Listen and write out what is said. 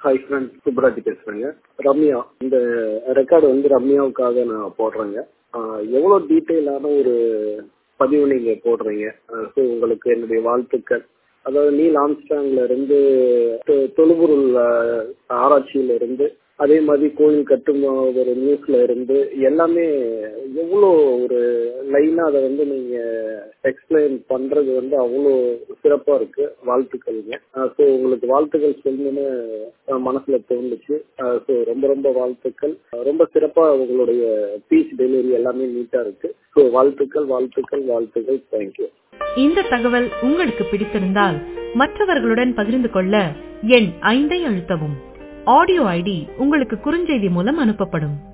hi friend Subraj பேசுறேங்க ரம்யா இந்த record வந்து ரம்யாவுக்காக நான் போடுறேங்க எவ்வளோ டீட்டெயிலான ஒரு பதிவு நீங்கள் போடுறீங்க ஸோ உங்களுக்கு என்னுடைய வாழ்த்துக்கள் அதாவது நீல் ஆம்ஸ்டாங்ல இருந்து தொ- தொழுபொருள் அஹ், ஆராய்ச்சியில இருந்து அதே மாதிரி கோயில் கட்டும் ஒரு நியூஸ்ல இருந்து எல்லாமே எவ்வளோ ஒரு லைனா அதை வந்து நீங்க எக்ஸ்பிளைன் பண்றது வந்து அவ்வளோ சிறப்பா இருக்கு வாழ்த்துக்கள்ங்க ஸோ உங்களுக்கு வாழ்த்துக்கள் சொல்லணும்னு அஹ், மனசுல தோணுச்சு ஸோ ரொம்ப ரொம்ப வாழ்த்துக்கள் அஹ், ரொம்ப சிறப்பா உங்களுடைய பீச் டெலிவரி எல்லாமே நீட்டா இருக்கு ஸோ வாழ்த்துக்கள் வாழ்த்துக்கள் வாழ்த்துக்கள் தேங்க்யூ இந்த தகவல் உங்களுக்கு பிடித்திருந்தால் மற்றவர்களுடன் பகிர்ந்து கொள்ள எண் ஐந்தை அழுத்தவும் ஆடியோ ஐடி உங்களுக்கு குறுஞ்செய்தி மூலம் அனுப்பப்படும்